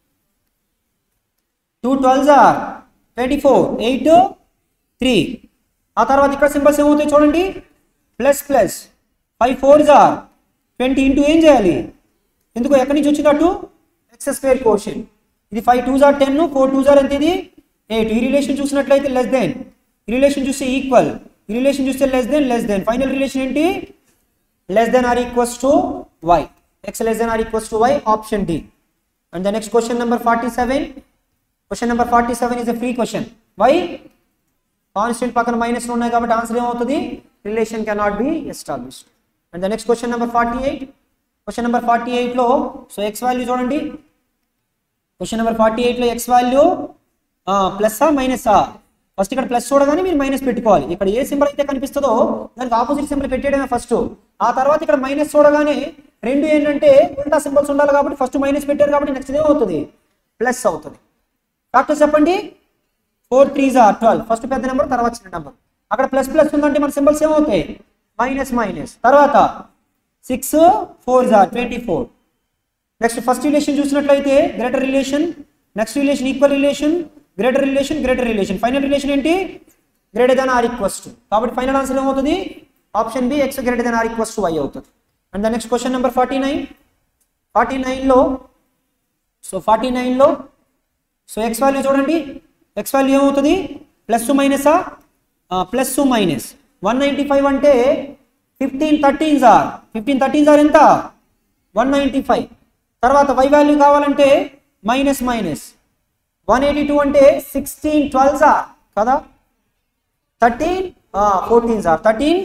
two twelve or twenty four eight three ఆ తర్వాత ఇక్కడ సింబల్స్ ఏమవుతాయి చూడండి plus plus five four are twenty into ఏం చేయాలి ఎందుకు ఎక్కడి నుంచి వచ్చింది అటు ఎక్స్ స్క్వేర్ కోషన్ ఇది ఫైవ్ టూ జార్ టెన్ ఫోర్ టూ జార్ ఎంత ఇది ఎయిట్ ఈ రిలేషన్ చూసినట్లయితే లెస్ దెన్ ఈ రిలేషన్ చూస్తే ఈక్వల్ ఈ రిలేషన్ చూస్తే less than less than final relation ఏంటి less than or equals to Y X less than or equals to Y option D and the next question number forty seven question number forty seven is a free question Y constant పక్కన మైనస్ ఉన్నాయి కాబట్టి ఆన్సర్ ఏమవుతుంది relation cannot be established and the next question number forty eight question number forty ఎయిట్లో సో ఎక్స్ వాల్యూ చూడండి క్వశ్చన్ నెంబర్ ఫార్టీ ఎయిట్లో ఎక్స్ వాల్యూ ప్లస్సా మైనసా ఫస్ట్ ఇక్కడ ప్లస్ చూడగానే మీరు మైనస్ పెట్టుకోవాలి ఇక్కడ ఏ సింబల్ అయితే కనిపిస్తుందో దానికి ఆపోజిట్ సింబల్ పెట్టేయడమే ఫస్ట్ ఆ తర్వాత ఇక్కడ మైనస్ చూడగానే రెండు ఏంటంటే ఉల్టా సింబల్స్ ఉండాలి కాబట్టి ఫస్ట్ మైనస్ పెట్టారు కాబట్టి నెక్స్ట్ ఏమవుతుంది ప్లస్ అవుతుంది డాక్టర్ చెప్పండి ఫోర్ త్రీ జా ట్వెల్వ్ ఫస్ట్ పెద్ద నెంబర్ తర్వాత చిన్న నెంబర్ అక్కడ ప్లస్ ప్లస్ ఉందంటే మన సింబల్స్ ఏమవుతాయి మైనస్ మైనస్ తర్వాత సిక్స్ ఫోర్ జా twenty four next first relation చూసినట్లయితే greater relation next relation equal relation greater relation greater relation final relation ఏంటి greater than or equals to కాబట్టి ఫైనల్ ఆన్సర్ ఏమవుతుంది option B X greater than or equals to Y అవుతుంది and the next question number forty nine forty నైన్లో సో ఫార్టీ నైన్లో సో ఎక్స్ వాల్యూ చూడండి ఎక్స్ వాల్యూ ఏమవుతుంది ప్లస్ మైనసా plus minus one ninety five అంటే fifteen thirteen sir fifteen thirteen sir ఎంత వన్ నైంటీ ఫైవ్ తర్వాత వై వాల్యూ కావాలంటే minus minus one eighty two అంటే సిక్స్టీన్ ట్వెల్వ్ సార్ కదా thirteen fourteen sir thirteen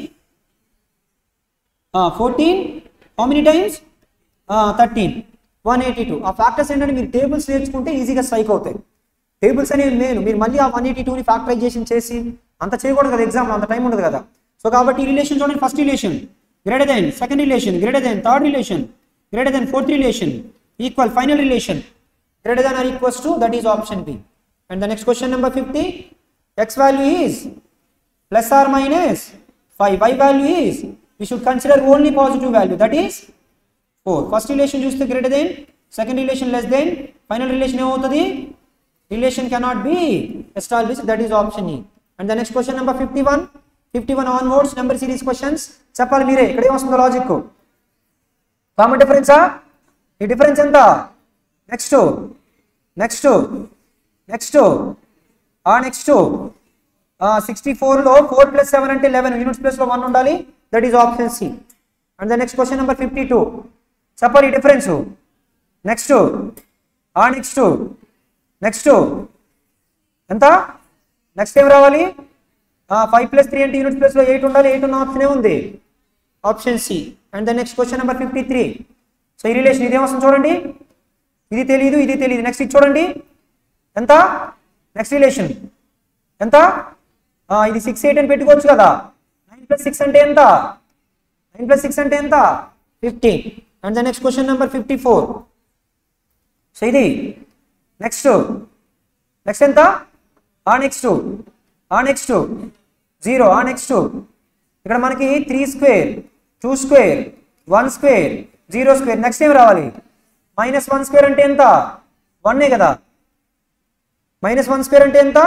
fourteen how many times thirteen one eighty two ఆ ఫ్యాక్టర్స్ ఏంటంటే మీరు టేబుల్స్ నేర్చుకుంటే ఈజీగా స్ట్రైక్ అవుతాయి టేబుల్స్ అనేవి మెయిన్ మీరు మళ్ళీ ఆ వన్ ఎయిటీ టూని ఫ్యాక్టరైజేషన్ చేసి అంత చేయకూడదు కదా ఎగ్జామ్లో అంత టైం ఉండదు కదా సో కాబట్టి ఈ రిలేషన్ చూడండి first relation greater than second relation greater than third relation greater than fourth relation equal final relation greater than or equals to that is option B and the next question number fifty X value is plus or minus 5 y value is we should consider only positive value that is 4 first relation చూస్తే greater than second relation less than final relation ఏమవుతుంది relation cannot be established that is option E and the next question number 51 51 onwards number series questions చెప్పాలి మీరే ఇక్కడ ఏమొస్తుందో లాజిక్ కామన్ డిఫరెన్సా ఈ డిఫరెన్స్ ఎంత నెక్స్ట్ నెక్స్ట్ నెక్స్ట్ ఆ నెక్స్ట్ సిక్స్టీ ఫోర్లో ఫోర్ ప్లస్ సెవెన్ అంటే లెవెన్ యూనిట్స్ ప్లస్లో వన్ ఉండాలి that is option C and the next question number fifty two చెప్పాలి డిఫరెన్స్ నెక్స్ట్ ఆ నెక్స్ట్ నెక్స్ట్ ఎంత నెక్స్ట్ ఏం రావాలి ఫైవ్ ప్లస్ త్రీ అంటే యూనిట్స్ ప్లస్లో ఎయిట్ ఉండాలి ఎయిట్ ఉన్న ఆప్షన్ ఉంది option C and the next question number fifty three so ఈ రిలేషన్ ఇదేం వస్తుంది చూడండి ఇది తెలియదు ఇది తెలియదు నెక్స్ట్ ఇది చూడండి ఎంత నెక్స్ట్ రిలేషన్ ఎంత ఆ, ఇది సిక్స్ ఎయిట్ అని పెట్టుకోవచ్చు కదా నైన్ ప్లస్ సిక్స్ అంటే ఎంత నైన్ ప్లస్ సిక్స్ అంటే ఎంత fifteen and the next question number fifty four so ఇది నెక్స్ట్ నెక్స్ట్ ఎంత ఆ నెక్స్ట్ ఆ నెక్స్ట్ జీరో ఆ నెక్స్ట్ ఇక్కడ మనకి three square two square one square zero square next ఏం రావాలి మైనస్ వన్ స్క్వేర్ అంటే ఎంత వన్నే కదా మైనస్ వన్ స్క్వేర్ అంటే ఎంత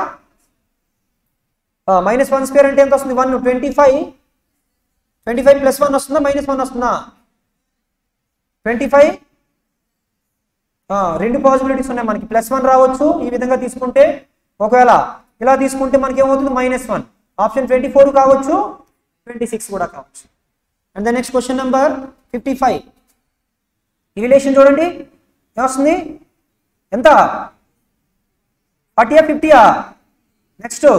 మైనస్ వన్ స్క్వేర్ అంటే ఎంత వస్తుంది one twenty five twenty five plus one వస్తుందా మైనస్ వన్ వస్తుందా ట్వంటీ ఫైవ్ రెండు పాసిబిలిటీస్ ఉన్నాయి మనకి ప్లస్ వన్ రావచ్చు ఈ విధంగా తీసుకుంటే ఒకవేళ ఇలా తీసుకుంటే మనకి ఏమవుతుంది minus one option twenty four కావచ్చు ట్వంటీ సిక్స్ కూడా కావచ్చు and the next question number fifty five ఈ రిలేషన్ చూడండి ఏమొస్తుంది ఎంత ఫార్టీయా ఫిఫ్టీయా నెక్స్ట్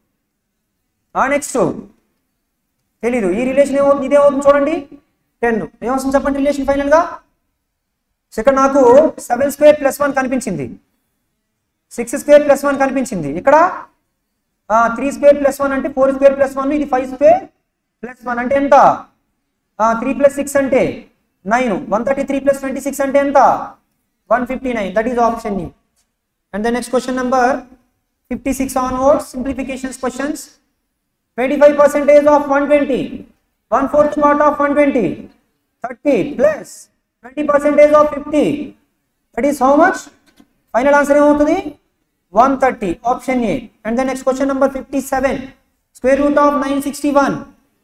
ఆ నెక్స్ట్ తెలీదు ఈ రిలేషన్ ఏమవుతుంది ఇదే అవుతుంది చూడండి టెన్ ఏమొస్తుంది చెప్పండి రిలేషన్ ఫైనల్గా సో ఇక్కడ నాకు సెవెన్ స్క్వేర్ ప్లస్ వన్ కనిపించింది సిక్స్ స్క్వేర్ ప్లస్ వన్ కనిపించింది ఇక్కడ త్రీ స్క్వేర్ ప్లస్ వన్ అంటే ఫోర్ స్క్వేర్ ప్లస్ వన్ ఇది ఫైవ్ స్క్వేర్ ప్లస్ వన్ అంటే ఎంత త్రీ ప్లస్ సిక్స్ అంటే nine one thirty three plus twenty six అంటే ఎంత one fifty nine that is option E and the next question number fifty six onwards simplifications questions 25 percentage of 120 one fourth part of 120 30 plus 20 percentage of 50 that is how much final answer ఏమవుతుంది 130 option A and the next question number 57 square root of 961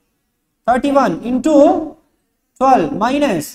31 into 12 minus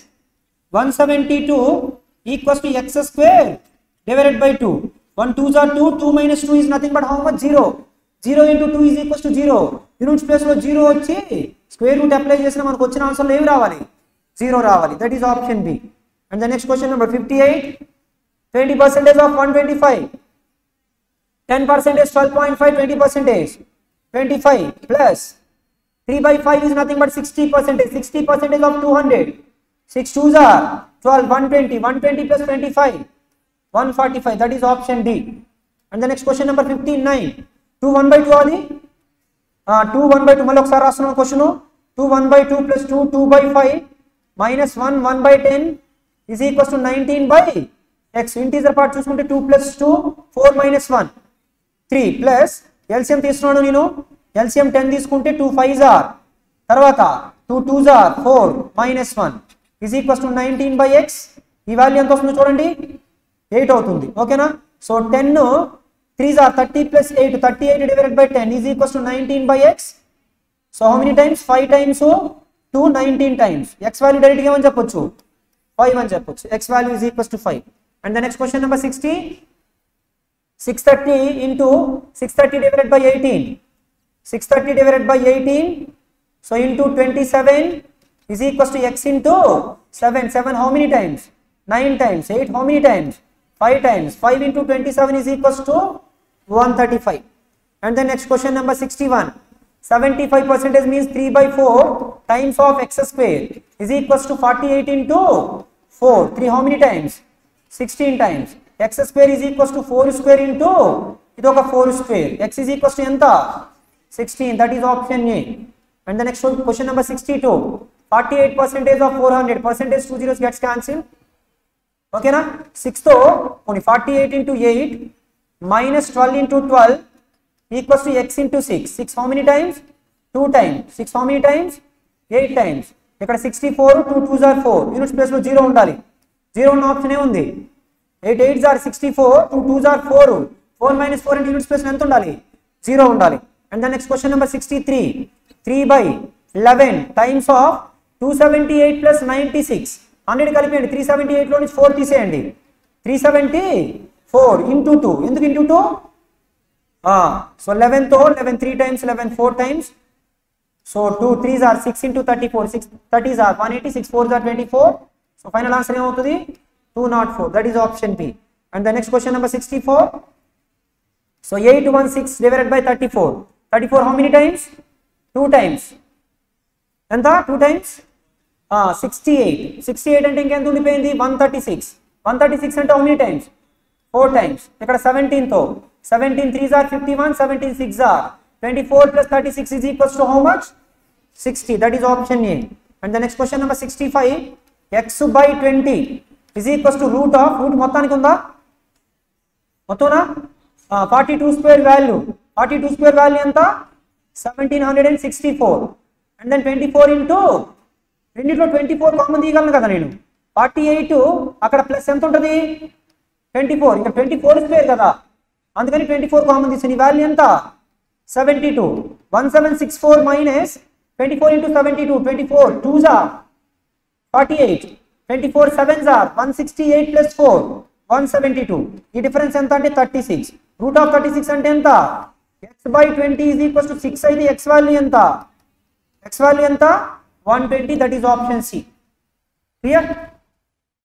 172 equals to x square divided by 2 1 2s are 2 2 minus 2 is nothing but how much 0 0 into 2 is equals to 0 units place లో జీరో వచ్చి స్క్వేర్ రూట్ అప్లై చేసిన మనకు వచ్చిన ఆన్సర్లో ఏమి రావాలి జీరో రావాలి that is option B and the next question number fifty eight twenty percentage of one twenty five ten percentage twelve point five twenty percentage twenty five plus three by five is nothing but sixty percentage sixty percentage of two hundred six twos are twelve one twenty one twenty plus twenty five one forty five that is option D and the next question number fifty nine two one by two అది టూ వన్ బై టూ మళ్ళీ ఒకసారి రాస్తున్నాం question two one by two plus two two by five minus one one by ten is equals to nineteen by x integer part చూసుకుంటే two plus two four minus one three plus LCM తీసుకున్నాను నేను ఎల్సిఎం టెన్ తీసుకుంటే టూ ఫైవ్ జార్ తర్వాత టూ టూ జార్ four minus one is equals to nineteen by x ఈ వాల్యూ ఎంత వస్తుందో చూడండి ఎయిట్ అవుతుంది ఓకేనా సో టెన్ త్రీ జార్ thirty plus eight thirty eight divided by ten is equals to nineteen by x so how many times five times two nineteen times x value డైరెక్ట్గా ఏమని చెప్పొచ్చు ఫైవ్ అని చెప్పొచ్చు x value is equals to five and the next question number sixty six thirty into six thirty divided by eighteen six thirty divided by eighteen so into twenty seven is equals to x into seven seven how many times nine times eight how many times five times five into twenty seven is equals to one thirty five And then next question number 61. 75 percentage means 3 by 4 times of x square is equals to 48 into 4. 3 how many times? 16 times. x square is equals to 4 square into ఇది ఒక 4 square. x is equals to ఎంత? 16. That is option A. And the next one, question number 62. 48 percentage of 400. Percentage 2 zeros gets cancelled. ఓకేనా సిక్స్తో పోనీ forty eight into eight minus twelve into twelve equals to x into six six how many times two times six how many times eight times ఇక్కడ సిక్స్టీ ఫోర్ టూ టూ జార్ ఫోర్ యూనిట్స్ ప్లేస్లో జీరో ఉండాలి జీరో ఉన్న ఆప్షన్ ఉంది ఎయిట్ ఎయిట్ జార్ సిక్స్టీ ఫోర్ టూ టూ జార్ four four minus four into units ప్లేస్లో ఎంత ఉండాలి జీరో ఉండాలి and the next question number sixty three three by eleven times of two seventy eight plus ninety six hundred కలిపేయండి త్రీ సెవెంటీ ఎయిట్లో నుంచి ఫోర్ తీసేయండి three seventy four into two ఎందుకు ఇంటూ టూ సో లెవెన్తో eleven three times eleven four times so two threes are six into thirty four six thirties are one eighty six four are twenty four so final answer ఏమవుతుంది two not four that is option B and the next question number sixty four so eight one six divided by thirty four thirty four how many times two times ఎంత two times sixty eight sixty eight అంటే ఇంకెంత ఉండిపోయింది one thirty six one thirty six అంటే how many times four times ఇక్కడ సెవెంటీన్తో seventeen threes are fifty one seventeen six are twenty four plus thirty six is equals to how much sixty that is option A and the next question number sixty five X by twenty is equals to root of root మొత్తానికి ఉందా మొత్తమనా forty two square value forty two square value ఎంత seventeen hundred and sixty four and then twenty four into రెండిట్లో ట్వంటీ ఫోర్ కామన్ తీయగలను కదా నేను ఫార్టీ ఎయిట్ అక్కడ ప్లస్ ఎంత ఉంటుంది ట్వంటీ ఫోర్ ఇంకా ట్వంటీ ఫోర్ స్క్వేర్ కదా అందుకని ట్వంటీ ఫోర్ కామన్ తీసాను ఈ వాల్యూ ఎంత seventy two one seven six four minus twenty four into seventy two twenty four two జా forty eight twenty four seven జార్ one sixty eight plus four one seventy two ఈ డిఫరెన్స్ ఎంత అంటే thirty six root of thirty six అంటే ఎంత x by twenty is equals to six అయితే ఎక్స్ వాల్యూ ఎంత ఎక్స్ వాల్యూ ఎంత one twenty that is option C clear